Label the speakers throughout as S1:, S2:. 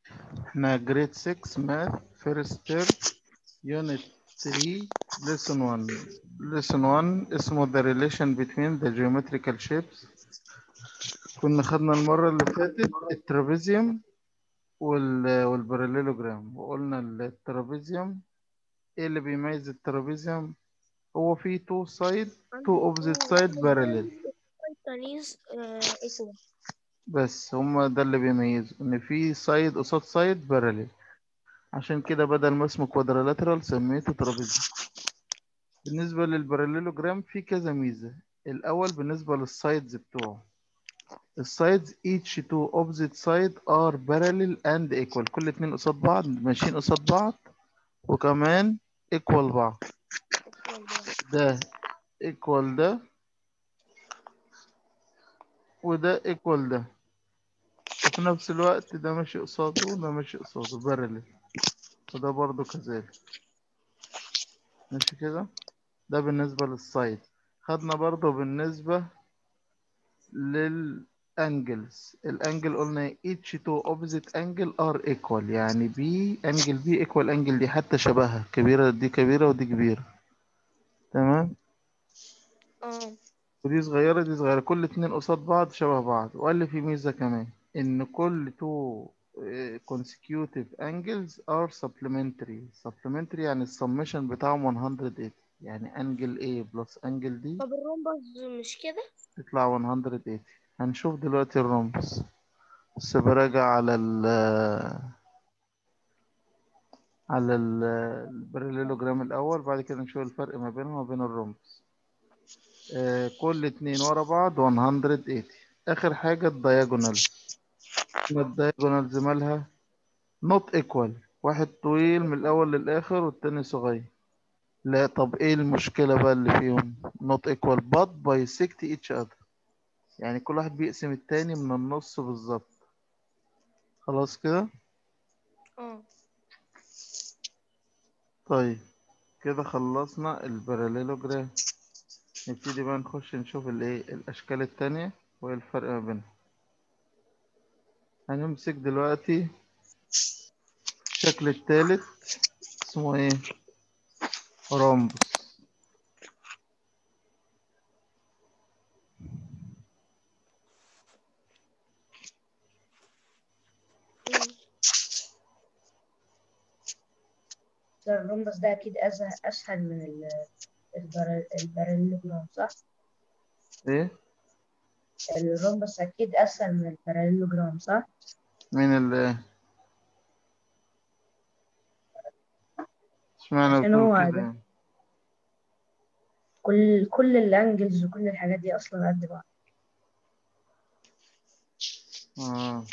S1: احنا جريد 6 ماث فيرست تيرم يونت 3 lesson 1 lesson 1 اسمه the relation between the geometrical shapes كنا خدنا المرة اللي فاتت الترابيزيوم وال والباراليلوجرام وقلنا الترابيزيوم ايه اللي بيميز الترابيزيوم هو فيه two side two opposite side parallel
S2: Chinese اسمه
S1: بس هما ده اللي بيميزه ان في سايد قصاد سايد باراليل عشان كده بدل ما اسمه كوادرالاترال سميته ترابيزيوم بالنسبة للباراليلوجرام في كذا ميزة الأول بالنسبة للسايدز بتوعه السايدز each two opposite side are parallel and equal كل اتنين قصاد بعض ماشيين قصاد بعض وكمان equal بعض ده equal ده وده equal ده وفي نفس الوقت ده ماشي قصاده وده ماشي قصاده بارلل وده برضو كذلك ماشي كده ده بالنسبة للسايد خدنا برضو بالنسبة للانجلز الانجل قلنا each two opposite angle are equal يعني بي انجل بي equal انجل دي حتى شبهها كبيرة دي كبيرة ودي كبيرة تمام
S2: اه
S1: ودي صغيرة دي صغيرة كل اتنين قصاد بعض شبه بعض وقال لي في ميزة كمان إن كل two eh, consecutive angles are supplementary supplementary يعني السمشن بتاعهم 180 يعني انجل A بلس انجل D
S2: طب الرومبس مش كده
S1: تطلع 180 هنشوف دلوقتي الرمز بس براجع على ال على ال- الباراليلوجرام الأول بعد كده نشوف الفرق ما بينهم وبين الرمز آه، كل اتنين ورا بعض 180 آخر حاجة الدياجونال الدياجونالز مالها not equal واحد طويل من الأول للآخر والتاني صغير لا طب ايه المشكلة بقى اللي فيهم not equal but bisect each other يعني كل واحد بيقسم التاني من النص بالظبط خلاص كده
S2: اه
S1: طيب كده خلصنا الباراليلوجرام نبتدي بقى نخش نشوف الايه الاشكال التانية وايه الفرق ما بينهم هنمسك دلوقتي الشكل التالت اسمه ايه رامبس
S2: مم.
S3: ده الرومبس ده أكيد أسهل أسهل من ال- البر- الباراليلوجرام صح؟
S1: ايه
S3: الرومبس أكيد أسهل من الباراليلوجرام صح؟
S1: مين اللي اشمعنى
S3: عشان
S1: بتقول
S3: هو
S1: كده
S3: ده.
S1: يعني؟
S3: كل كل الأنجلز وكل الحاجات دي أصلا قد بعض
S1: اه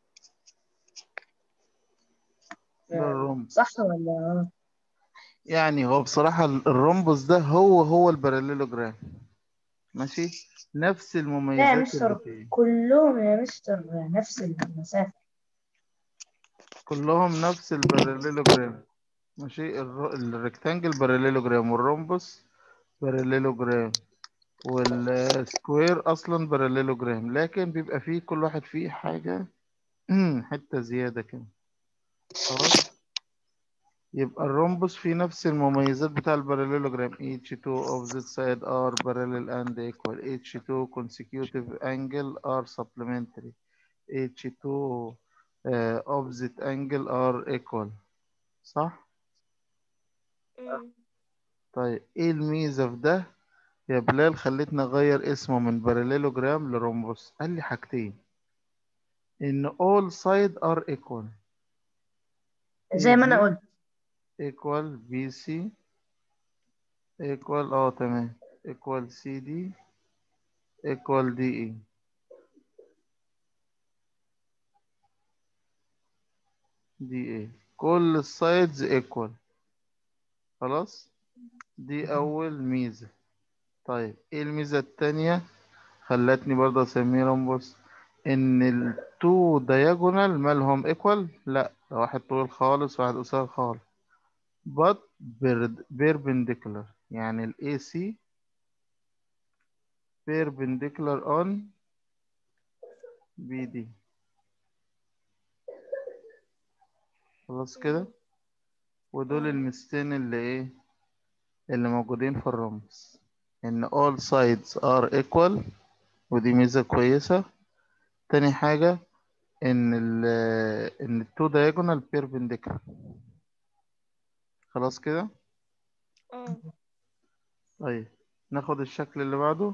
S1: ده الرمبس
S3: صح ولا غلط؟
S1: يعني هو بصراحة الرمبس ده هو هو الباراليلوجرام ماشي نفس
S3: لا يا
S1: المميزات
S3: مستر
S1: اللي فيه
S3: كلهم يا مستر نفس المسافة
S1: كلهم نفس الباراليلوجرام ماشي الر- الريكتانجل باراليلوجرام والرومبس باراليلوجرام والسكوير اصلا باراليلوجرام لكن بيبقى فيه كل واحد فيه حاجة حتة زيادة كده خلاص يبقى الرومبس فيه نفس المميزات بتاع الباراليلوجرام each two opposite side are parallel and equal each two consecutive angle are supplementary each two uh, opposite angle are equal صح؟
S2: مم.
S1: طيب ايه الميزة في ده يا بلال خليتني اغير اسمه من باراليلوجرام لرومبوس قال لي حاجتين ان all side are equal
S3: زي ما أنا
S1: AB
S3: قلت
S1: equal BC equal اه تمام equal CD equal DE DE كل السايدز equal خلاص دي أول ميزة طيب ايه الميزة التانية خلتني برضه اسميه رومبوس ان التو دايجونال مالهم ايكوال لا ده واحد طويل خالص وواحد قصير خالص but perpendicular يعني ال AC perpendicular on BD خلاص كده
S2: مم.
S1: ودول
S2: آه.
S1: الميزتين اللي ايه اللي موجودين في الرمز ان all sides are equal ودي ميزة كويسة تاني حاجة ان ال ان التو diagonal perpendicular خلاص كده
S2: اه
S1: طيب ناخد الشكل اللي بعده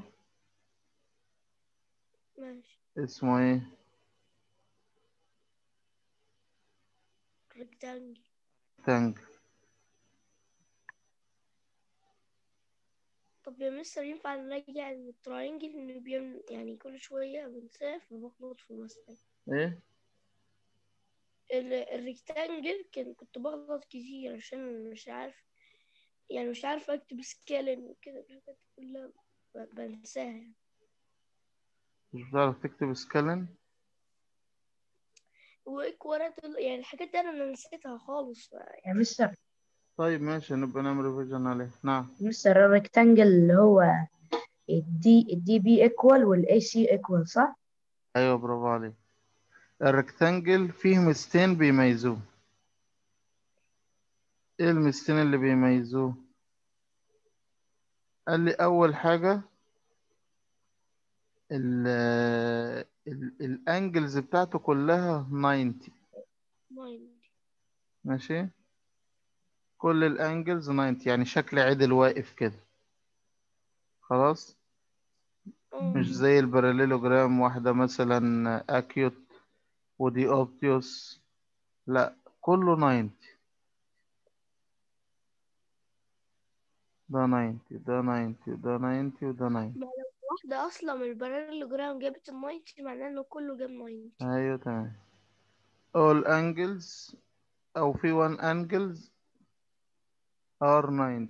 S2: ماشي
S1: اسمه ايه
S2: ريكتانجل
S1: تانج
S2: طب يا مستر ينفع نراجع التراينجل انه بيعمل يعني كل شوية بنساه فبغلط في المسألة
S1: ايه
S2: ال- الريكتانجل كان كنت بغلط كتير عشان مش عارف يعني مش عارف اكتب سكالن وكده الحاجات دي كلها ب- بنساها يعني.
S1: مش بتعرف تكتب سكالن
S2: وايكوالات يعني الحاجات دي انا نسيتها خالص ف-
S3: يا مستر
S1: طيب ماشي نبقى نعمل ريفيجن عليه نعم
S3: مستر الريكتانجل اللي هو الدي الدي بي ايكوال والاي سي ايكوال صح؟
S1: ايوه برافو عليك الريكتانجل فيه ميزتين بيميزوه ايه الميزتين اللي بيميزوه قال لي اول حاجة ال ال الانجلز بتاعته كلها 90
S2: مايند
S1: ماشي كل الانجلز 90 يعني شكل عدل واقف كده خلاص
S2: اه
S1: مش زي الباراليلوجرام واحدة مثلا اكيوت ودي اوبتيوس لا كله 90 ده 90 ده 90 ده 90 وده 90
S2: ما لو واحدة أصلا من الباراليلوجرام جابت الناينتي معناه إنه كله جاب ناينتي
S1: ايوه تمام all angles او في one angles are 90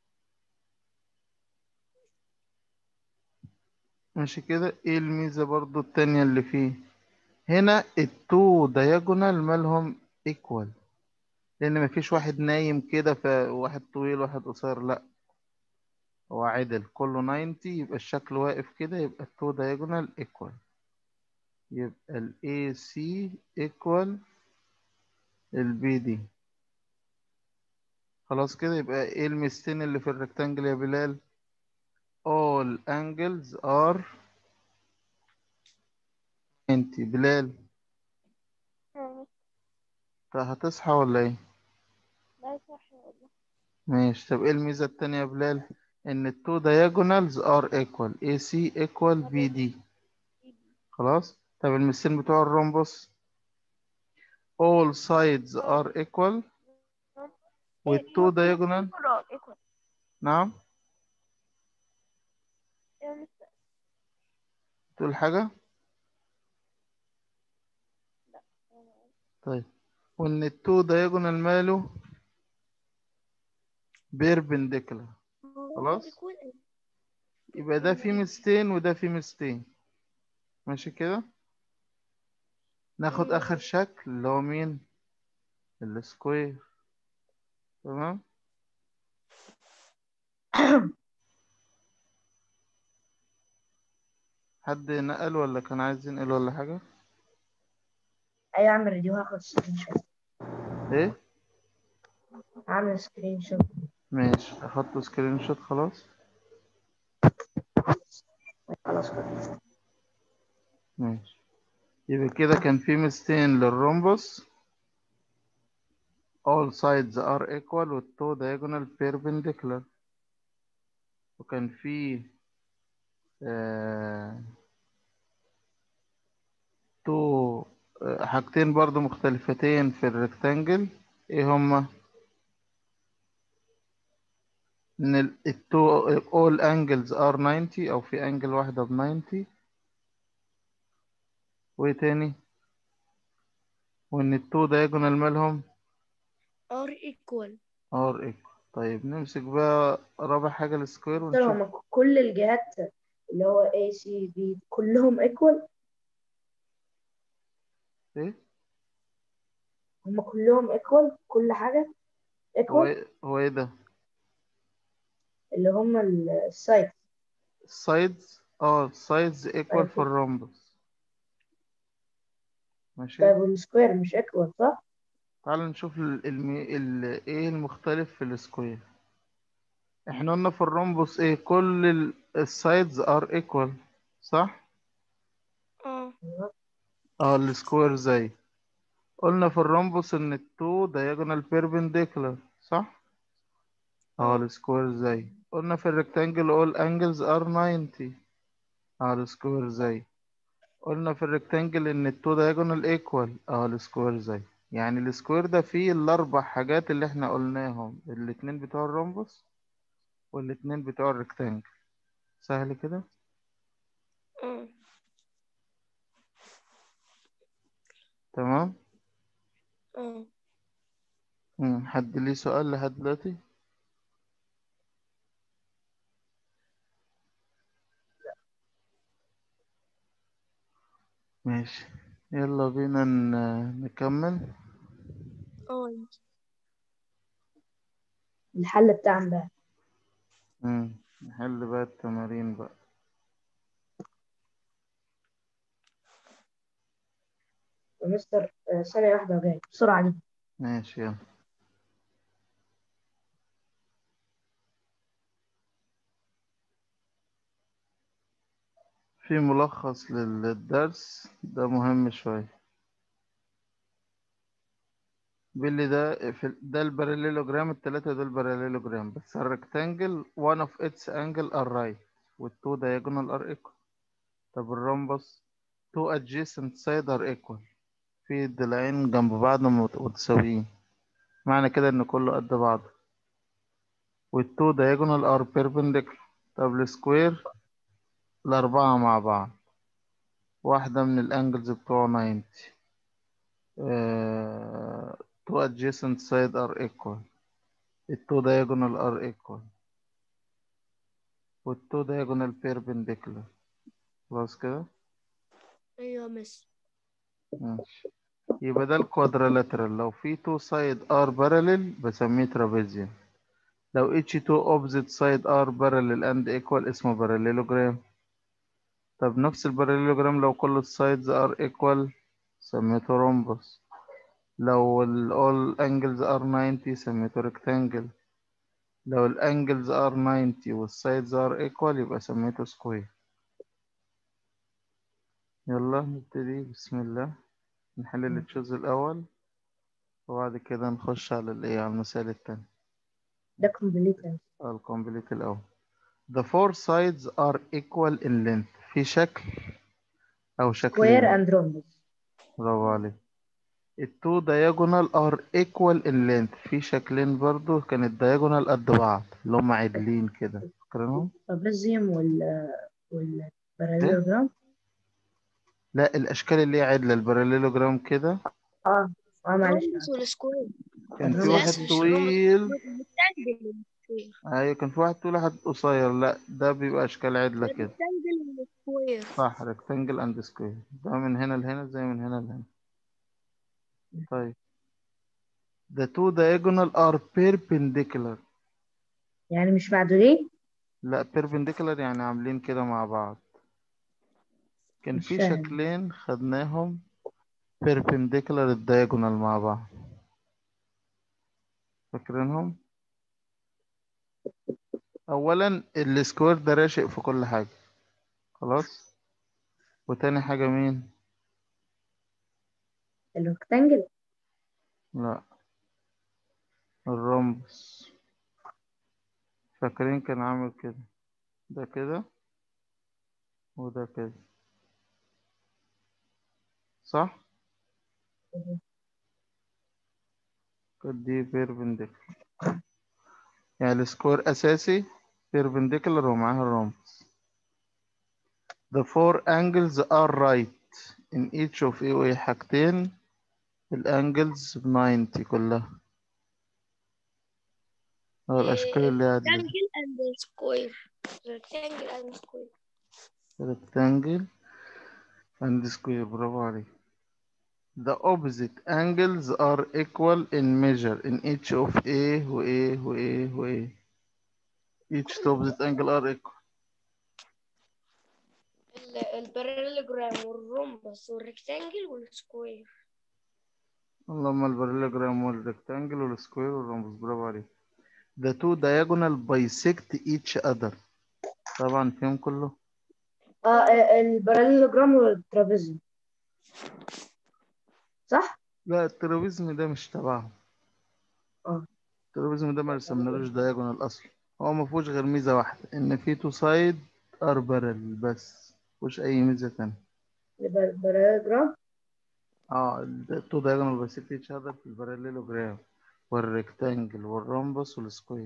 S1: ماشي كده ايه الميزة برضو التانية اللي فيه هنا التو diagonal مالهم equal لان مفيش واحد نايم كده فواحد طويل واحد قصير لا هو عدل كله 90 يبقى الشكل واقف كده يبقى التو diagonal equal يبقى ال AC equal ال BD خلاص كده يبقى ايه الميزتين اللي في الريكتانجل يا بلال all angles are 90 بلال طب هتصحى ولا ايه
S2: لا صح والله
S1: ماشي طب ايه الميزة التانية يا بلال ان التو diagonals are equal AC equal BD خلاص طب الميزتين بتوع الرومبوس all sides are equal والتو diagonal نعم تقول حاجة طيب وان التو diagonal ماله perpendicular خلاص يبقى ده فيه ميزتين وده فيه ميزتين ماشي كده ناخد
S2: مم.
S1: اخر شكل اللي هو مين السكوير تمام حد نقل ولا كان عايز ينقل ولا حاجة
S3: ايوه اعمل ريديو هاخد سكرين شوت
S1: ايه
S3: اعمل سكرين شوت
S1: ماشي احط سكرين شوت خلاص
S3: خلاص كده
S1: ماشي يبقى كده كان في ميزتين للرومبوس all sides are equal والتو diagonal perpendicular وكان في آه تو آه حاجتين برضو مختلفتين في الريكتانجل ايه هما ان ال- التو all angles are 90 او في انجل واحدة ب 90 وايه تاني وان التو diagonal مالهم
S2: ار ايكوال
S1: ار ايكوال طيب نمسك بقى رابع حاجة السكوير
S3: مستر
S1: ونشوف
S3: هما كل الجهات اللي هو A C B كلهم ايكوال
S1: ايه
S3: هما كلهم ايكوال كل حاجة
S1: هو
S3: ايكوال
S1: ايه هو ايه ده
S3: اللي هما السايد
S1: السايدز اه السايدز ايكوال في
S3: أيوة.
S1: الرومبس ماشي
S3: طيب والسكوير مش ايكوال صح؟
S1: تعال نشوف ال ال ال ايه المختلف في السكوير احنا قلنا في الرومبوس ايه كل السايدز ار ايكوال صح
S2: اه
S1: اه السكوير زي قلنا في الرومبوس ان التو diagonal perpendicular صح اه
S2: اه
S1: السكوير زي قلنا في الريكتانجل all angles are 90 اه السكوير زي قلنا في الريكتانجل ان التو diagonal equal اه السكوير زي يعني السكوير ده فيه الاربع حاجات اللي احنا قلناهم الاتنين بتوع الرومبوس والاتنين بتوع الريكتانجل سهل كده
S2: اه
S1: تمام
S2: اه
S1: مم. حد ليه سؤال لحد دلوقتي ماشي يلا بينا ن- نكمل
S2: اه
S3: الحل بتاعنا بقى
S1: مم. نحل بقى التمارين بقى
S3: يا مستر آه، ثانية واحدة وجاي بسرعة جدا
S1: ماشي يلا في ملخص لل- للدرس ده مهم شوية بيقول لي ده في ده الباراليلوجرام التلاتة دول باراليلوجرام بس الريكتانجل one of its angle are right والتو diagonal are equal طب الرمبس two adjacent side are equal في ضلعين جنب بعض مت- متساويين معنى كده ان كله قد بعض والتو diagonal are perpendicular طب السكوير الأربعة مع بعض واحدة من الانجلز بتوع 90 uh, two adjacent side are equal التو diagonal are equal والتو diagonal perpendicular خلاص كده
S2: ايوه مس
S1: ماشي يبقى ده الكوادرالاترال لو في two side are parallel بسميه trapezium لو each two opposite side are parallel and equal اسمه parallelogram طب نفس الباراليلوجرام لو كل السايدز are equal سميته rhombus لو ال all angles are 90 سميته rectangle لو الانجلز are 90 والسايدز are equal يبقى سميته square يلا نبتدي بسم الله نحل التشوز الأول وبعد كده نخش على الإيه على المسائل التانية
S3: ده كومبليت
S1: الكومبليت الأول The four sides are equal in length في شكل أو
S3: سكوير
S1: شكلين
S3: اند رومبس
S1: برافو عليك التو diagonal are equal in length في شكلين برضو كان الدياجونال قد بعض اللي هم عدلين كده فاكرينهم؟
S3: ترابيزيوم وال والباراليلوجرام
S1: لا الأشكال اللي هي عدلة الباراليلوجرام كده
S3: اه اه معلش
S2: الرومبس والسكوير
S1: كان في
S3: الرومبس
S1: واحد
S2: الأسهم
S1: طويل
S2: الريكتانجل والسكوير
S1: ايوه كان في واحد طويل واحد قصير لا ده بيبقى اشكال عدله كده
S2: الريكتانجل والسكوير
S1: صح ريكتانجل اند سكوير ده من هنا لهنا زي من هنا لهنا طيب the two diagonal are perpendicular
S3: يعني مش معدولين
S1: لا perpendicular يعني عاملين كده مع بعض كان
S3: مش
S1: في
S3: فاهم.
S1: شكلين خدناهم perpendicular الدياجونال مع بعض فاكرينهم اولا السكوير ده راشق في كل حاجه خلاص وتاني حاجه مين
S3: الريكتانجل
S1: لا الرمبس فاكرين كان عامل كده ده كده وده كده صح كانت دي بيربنديكولار يعني السكوير أساسي بيربنديكولار ومعاها الرمبس The four angles are right in each of ايه وايه حاجتين الانجلز ب 90 كلها اه الأشكال اللي هي عدلة
S2: rectangle and square rectangle and square
S1: rectangle and square برافو عليك The opposite angles are equal in measure in each of A و A و A و A each opposite angle are equal
S2: الباراليلوجرام والرومبس والريكتانجل والسكوير
S1: اللهم الباراليلوجرام والريكتانجل والسكوير والرمبس برافو عليك the two diagonal bisect each other طبعا فيهم كله
S3: اه آه، الباراليلوجرام والترابيزم صح؟
S1: لا الترابيزم ده مش تبعهم
S3: اه
S1: الترابيزم ده ما رسمنالوش دايجونال اصلا هو ما فيهوش غير ميزه واحده ان في تو سايد ار بارل بس مفيهوش اي ميزه تانية
S3: الباراليلوجرام
S1: اه التو دايجونال بايسكت ايتش اذر في الباراليلوجرام والريكتانجل والرمبس والسكوير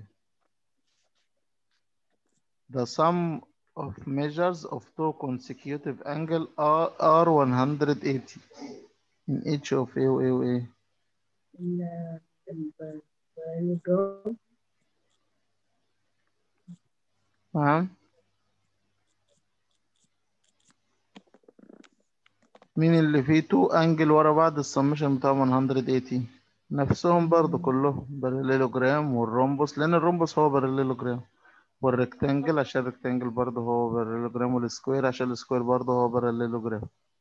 S1: The sum of measures of two consecutive angle are, are 180 in each of A و A و A
S3: ال- الباراليلوجرام
S1: تمام مين اللي فيه تو انجل ورا بعض السمشن بتاعهم 180 نفسهم برضو كلهم باراليلوجرام والرومبوس لان الرومبوس هو باراليلوجرام والريكتانجل عشان الريكتانجل برضه هو باراليلوجرام والسكوير عشان السكوير برضه هو باراليلوجرام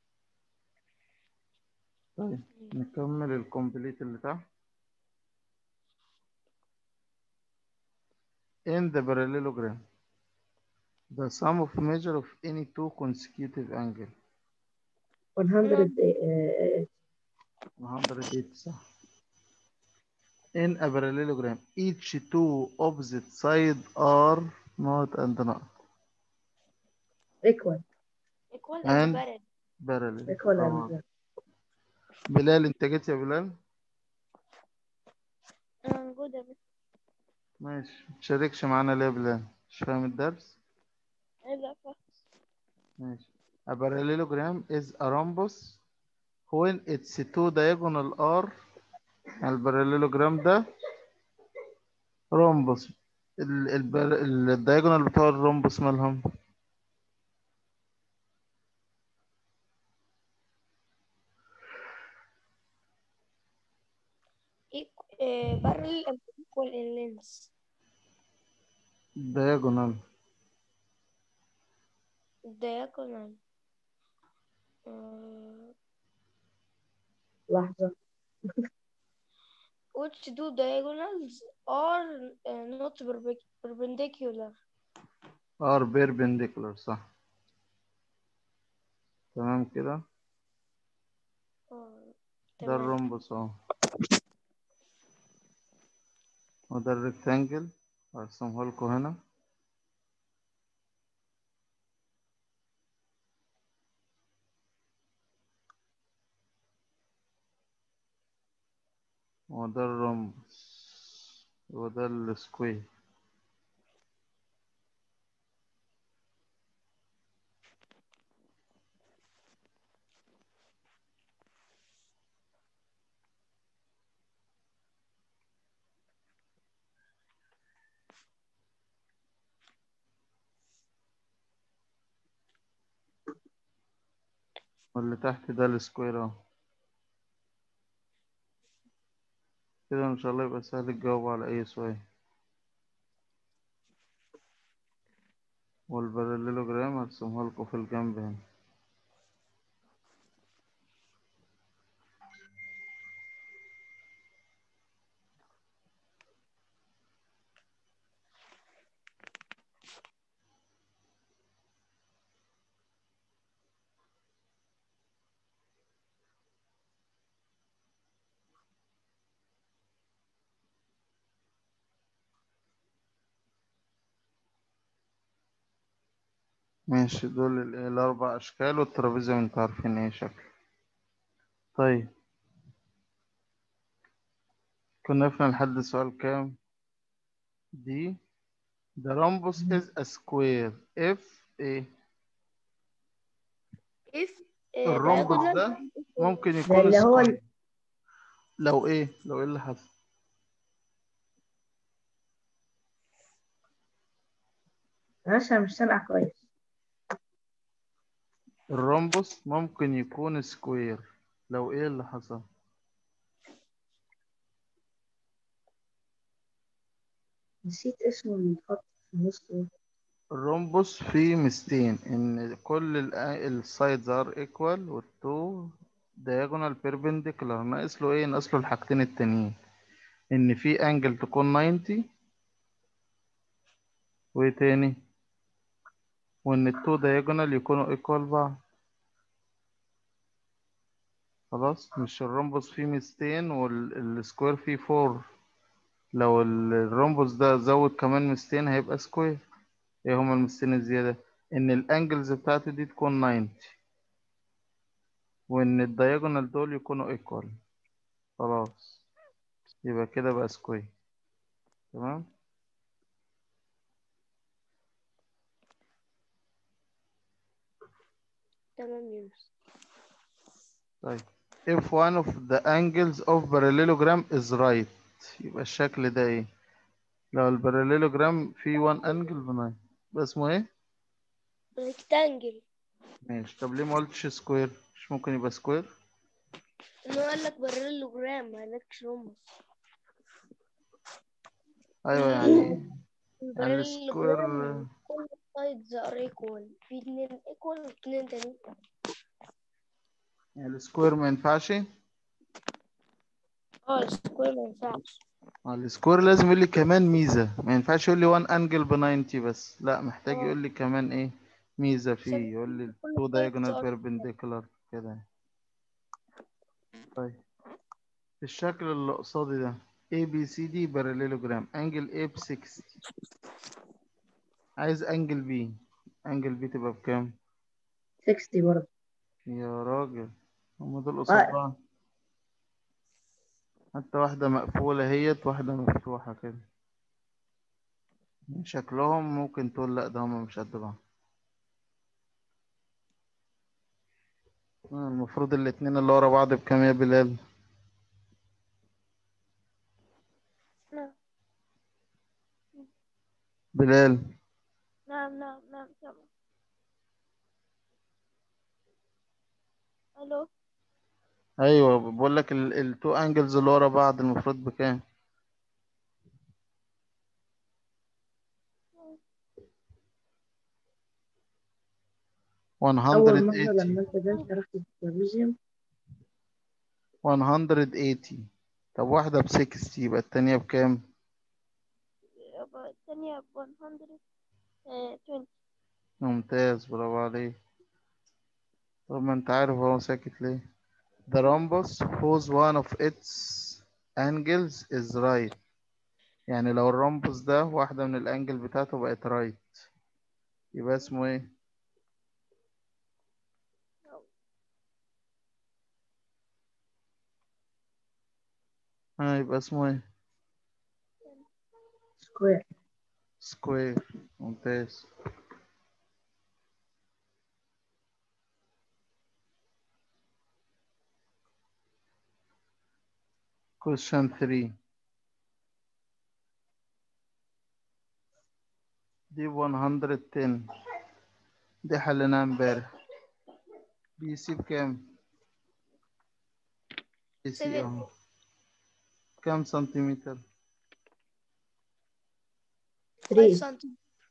S1: طيب نكمل الكومبليت اللي تحت in the parallelogram the sum of measure of any two consecutive angle
S3: 100 آه،
S1: 180 صح in a parallelogram each two opposite side are not and not
S3: equal
S2: equal
S1: And-
S2: and parallel
S1: parallel
S3: equal
S1: طبعا.
S3: and
S1: بلال انت جيت يا بلال
S2: أنا موجودة بس
S1: ماشي متشاركش معانا ليه يا بلال مش فاهم الدرس
S2: لا فاهم
S1: ماشي A parallelogram is a rhombus when its two diagonal are الباراليلوجرام ده rhombus ال البر... الدياجونال بتوع الرومبوس مالهم
S2: equal uh, parallel and equal in length
S1: diagonal
S2: diagonal uh,
S3: لحظة
S2: which two diagonals are uh, not perpe- perpendicular
S1: are perpendicular صح تمام كده
S2: آه،
S1: ده
S2: تمام
S1: الرومبوس اهو وده الريكتانجل هرسمه لكم هنا وده الرومبوس وده السكوير واللي تحت ده السكوير اهو كده ان شاء الله يبقى سهل الجواب على اي سؤال والباراليلوجرام هرسمها لكم في الجنب هنا ماشي دول ال- الأربع أشكال والترابيزة انتوا عارفين ايه شكل طيب كنا وقفنا لحد سؤال كام دي The rhombus is a square if ايه
S2: if uh,
S1: الرمبس
S2: diagonal
S1: ده ممكن
S3: ده
S1: يكون
S3: اللي هو
S1: square لو ايه لو ايه اللي حصل
S3: معلش أنا مش سامع كويس
S1: الرمبس ممكن يكون سكوير لو ايه اللي حصل
S3: نسيت اسمه الخط في النص ده.
S1: الرومبوس فيه ميزتين ان كل السايدز ار ايكوال والتو diagonal perpendicular ناقص له ايه ناقص له الحاجتين التانيين ان في انجل تكون 90 وايه تاني وان التو diagonal يكونوا equal بعض خلاص مش الرمبس فيه ميزتين والسكوير فيه فور لو ال- الرمبس ده زود كمان ميزتين هيبقى سكوير ايه هما الميزتين الزيادة ان الانجلز بتاعته دي تكون 90 وان الدياجونال دول يكونوا ايكوال خلاص يبقى كده بقى سكوير تمام
S2: تمام يونس
S1: طيب if one of the angles of parallelogram is right يبقى الشكل ده ايه لو الباراليلوجرام فيه one angle بناين يبقى اسمه ايه
S2: ريكتانجل
S1: ماشي طب ليه ما قلتش سكوير مش ممكن يبقى سكوير
S2: انه قال لك بريلوجرام ما قالكش رمز
S1: ايوه يعني يعني السكوير
S2: الباراليلوجرام كل سايدز ار ايكوال في اتنين ايكوال واتنين تانيين
S1: يعني السكوير ما ينفعش
S2: اه السكوير ما ينفعش
S1: آه، السكوير لازم يقول لي كمان ميزة ما ينفعش يقول لي وان انجل ب 90 بس لا محتاج
S2: آه.
S1: يقول لي كمان ايه ميزة
S2: عشان
S1: فيه يقول لي
S2: كل
S1: تو
S2: sides
S1: diagonal
S2: are-
S1: perpendicular كده طيب في الشكل اللي قصادي ده A B C D parallelogram انجل A ب 60 عايز انجل B انجل B تبقى بكام
S3: 60 برضه
S1: يا راجل هم دول قصاد
S3: آه.
S1: بعض حتى واحدة مقفولة هيت واحدة مفتوحة كده شكلهم ممكن تقول لا ده هما مش قد بعض آه، المفروض الاتنين اللي ورا بعض بكام يا بلال
S2: نعم
S1: بلال
S2: نعم نعم نعم تمام الو
S1: ايوه بقول لك التو انجلز اللي ورا بعض المفروض بكام
S3: أول مرة
S1: 180
S3: لما أنت جاي شرحت التلفزيون
S1: 180 طب واحدة ب 60 يبقى التانية بكام
S2: يبقى الثانية ب 120
S1: ممتاز برافو عليك طب ما انت عارف هو ساكت ليه The rhombus whose one of its angles is right يعني لو الرمبس ده واحدة من الانجل بتاعته بقت right يبقى اسمه ايه ها يبقى اسمه ايه
S3: سكوير
S1: سكوير ممتاز question 3 دي 110 دي حليناها امبارح بي سي بكام بي سي
S2: Seven.
S1: اهو كام سنتيمتر
S2: 5
S3: 3
S2: سنتي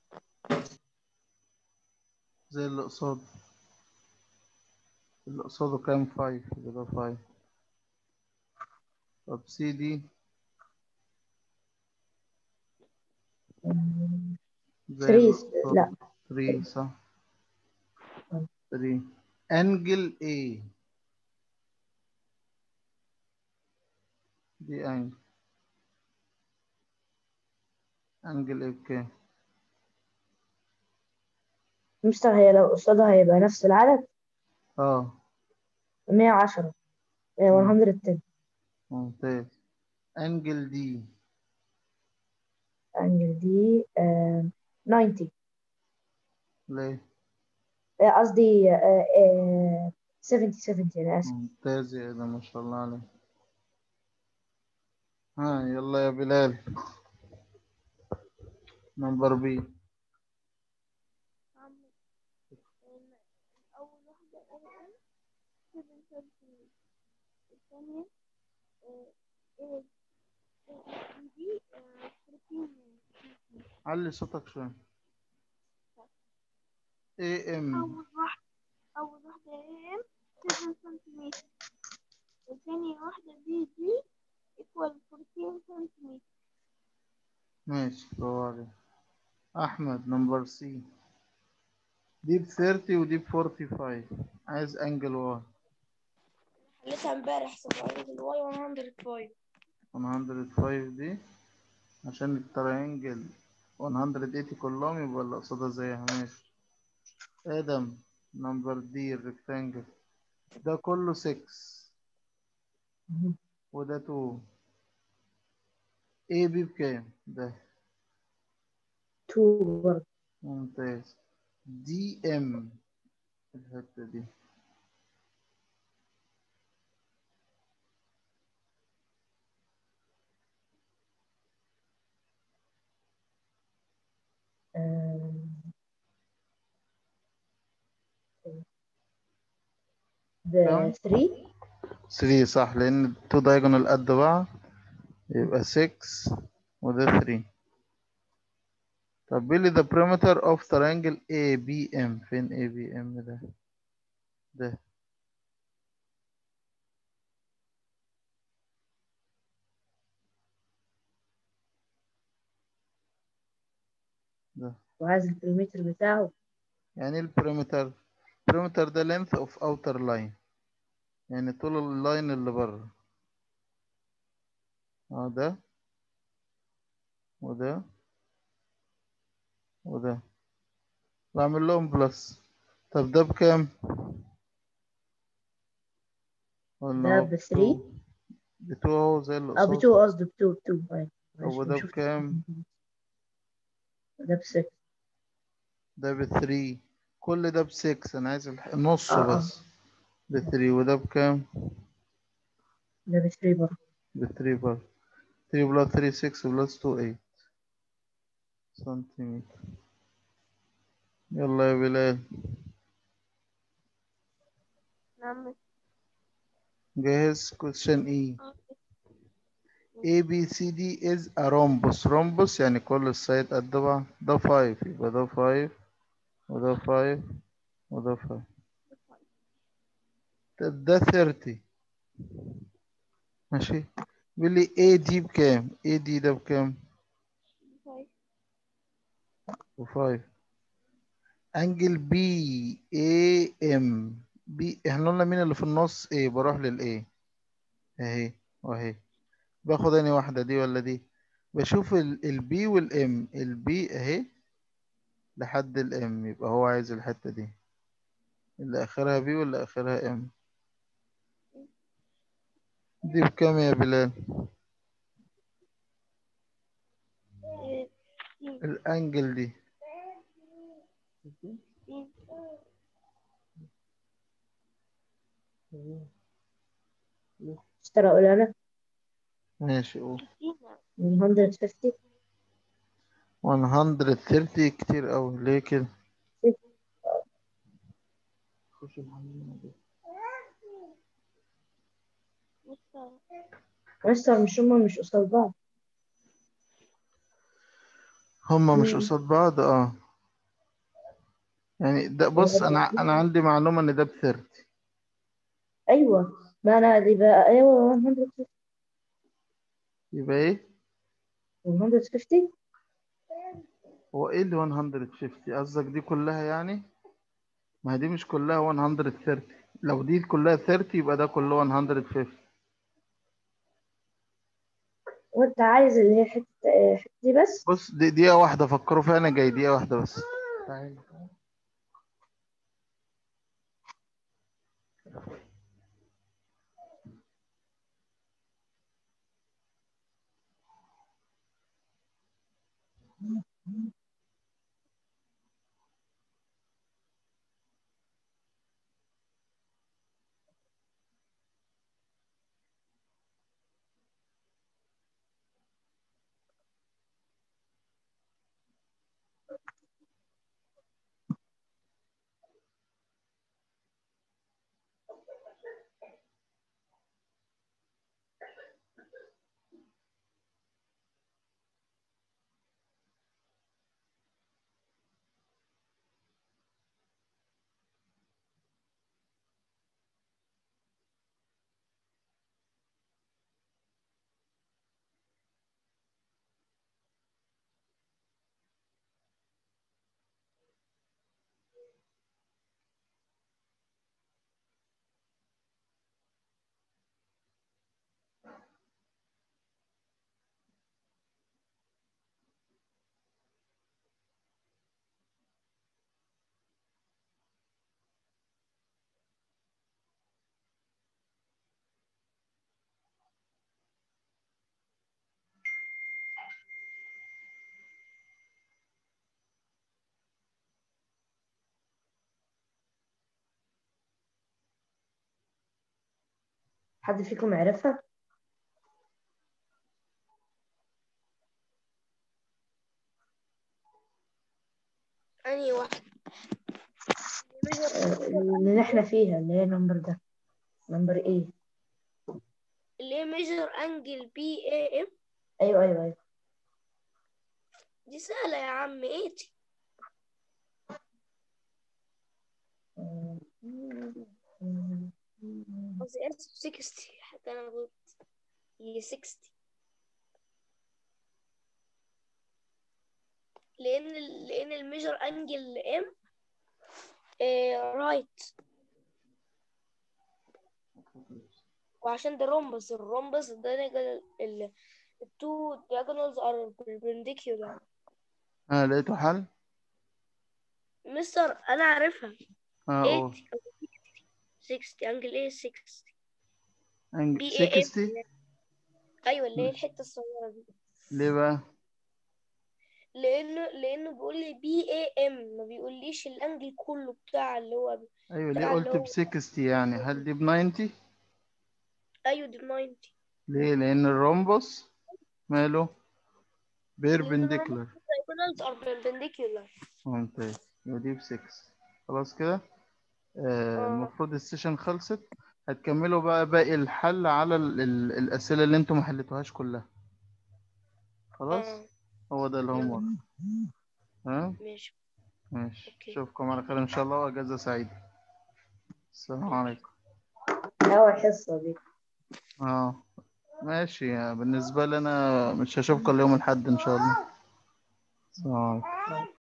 S1: زي اللي قصاده اللي قصاده كام 5 يبقى ده 5 طب سي دي زي اللي
S3: 3
S1: قصاده.
S3: لا
S1: 3 صح
S3: آه.
S1: 3 انجل A دي انجل انجل A بكام
S3: مستر هي لو قصادها هيبقى نفس العدد
S1: اه
S3: 110 آه، 110
S1: ممتاز انجل دي
S3: انجل دي آه، 90
S1: ليه
S3: آه، قصدي آه، آه، 70 70 انا اسف
S1: ممتاز يا ده ما شاء الله عليك ها يلا يا بلال نمبر بي
S2: أول واحدة A 7 سنتي الثانية A دي 13
S1: علي صوتك شوية اي ام
S2: أول واحدة أول واحدة AM 7 سنتيمتر وثاني واحدة دي دي equal 14 سنتيمتر
S1: ماشي برافو عليك أحمد نمبر سي دي ب 30 ودي ب 45 عايز أنجل واي
S2: حليتها امبارح سبعين الواي 105
S1: 105 دي عشان الترينجل 180 كلهم يبقى اللي قصادها زيها ماشي آدم نمبر دي الريكتانجل ده كله 6 وده 2 اي بي بكام ده
S3: 2 برضه
S1: ممتاز دي ام الحتة دي
S3: ب
S1: كام؟
S3: 3
S1: 3 صح لأن التو دايجونال قد بعض يبقى 6 وده 3 طب بيقول لي the perimeter of triangle ABM فين ABM ده ده ده
S3: وعايز البريمتر بتاعه
S1: يعني البريمتر البريمتر ده length of outer line يعني طول اللاين اللي بره اه ده وده وده بعمل لهم بلس طب ده بكام؟ ولا
S3: ده
S1: هو
S3: ب 3
S1: بتو اهو زي اللي
S3: اه ب
S1: قصاد
S3: 2 قصدي ب 2 ب 2 أيوة. معلش
S1: هو
S3: ما
S1: ده
S3: شفتش.
S1: بكام؟
S3: ده ب 6
S1: ده بثري كل ده بسكس انا عايز الح- نصه
S3: آه، آه.
S1: بس بثري وده بكام؟
S3: ده ب 3 برضه
S1: بثري بر 3 بلس 3 6 بلس 2 8 سنتيمتر يلا يا بلال
S2: نعم
S1: جاهز question E
S2: آه.
S1: A B C D is a rhombus rhombus يعني كل السايد قد بعض ده 5 يبقى ده 5 وده 5 وده 5 طب ده 30 ماشي بيقول لي A D بكام A D ده بكام و5 انجل بي اي ام بي احنا قلنا مين اللي في النص ايه بروح للايه اهي واهي باخد اني واحدة دي ولا دي بشوف البي والام البي اهي لحد الام يبقى هو عايز الحتة دي اللي اخرها بي واللي اخرها ام دي بكام يا بلال
S2: إيه،
S1: الانجل دي
S2: إيه،
S3: اشترى اقول انا
S1: ماشي قول
S2: فينا.
S3: من 150
S1: 130 كتير قوي ليه كده خش الحمام دي.
S2: مستر.
S3: مستر مش هما مش قصاد بعض
S1: هما مش
S3: مم.
S1: قصاد بعض اه يعني ده بص انا انا عندي معلومة ان ده ب 30
S3: ايوه ما انا دي بقى ايوه 150
S1: يبقى ايه
S3: 150
S1: هو ايه اللي 150 قصدك دي كلها يعني ما هي دي مش كلها 130 لو دي كلها 30 يبقى ده كله 150
S3: وانت عايز اللي هي حته آه، حته دي بس
S1: بص دي دقيقة واحدة فكروا فيها انا جاي دقيقة واحدة بس تعالى.
S3: حد فيكم عرفها
S2: أنهي واحد
S3: آه، اللي احنا فيها اللي هي نمبر ده نمبر ايه
S2: اللي هي ميجر أنجل بي اي ام
S3: ايوه ايوه ايوه
S2: دي سهلة يا عم ايتي قصدي اسف 60 حتى أنا غلطت هي 60 لأن ال- لأن الميجر أنجل ام رايت وعشان ده رومبس الرومبس ده نجل ال التو diagonals are perpendicular
S1: اه لقيته حل
S2: مستر أنا عارفها
S1: اه
S2: 80
S1: قول
S2: أو 60 60 أنجل ايه 60
S1: أنج-
S2: بي اي ام
S1: 60
S2: أيوة اللي هي الحتة الصغيرة دي
S1: ليه بقى
S2: لأنه لأنه بيقول لي بي اي ام ما بيقوليش الأنجل كله بتاع اللي هو
S1: ايوه ليه
S2: بتاع اللي
S1: قلت
S2: هو
S1: ب 60 يعني هل دي ب 90
S2: أيوة دي 90
S1: ليه لان الرومبوس ماله بيربنديكولار
S2: diagonals are perpendicular
S1: ممتاز يبقى دي ب 6 خلاص كده آه
S2: اه
S1: المفروض السيشن خلصت هتكملوا بقى باقي الحل على ال ال الأسئلة اللي انتوا ما حليتوهاش كلها خلاص
S2: اه
S1: هو ده الهوم ورك ها
S2: ماشي
S1: ماشي
S2: اوكي
S1: اشوفكم على خير ان شاء الله واجازة سعيدة السلام عليكم
S3: اول حصة دي
S1: اه ماشي يعني بالنسبة لي انا مش هشوفكم اليوم الحد ان شاء الله السلام عليكم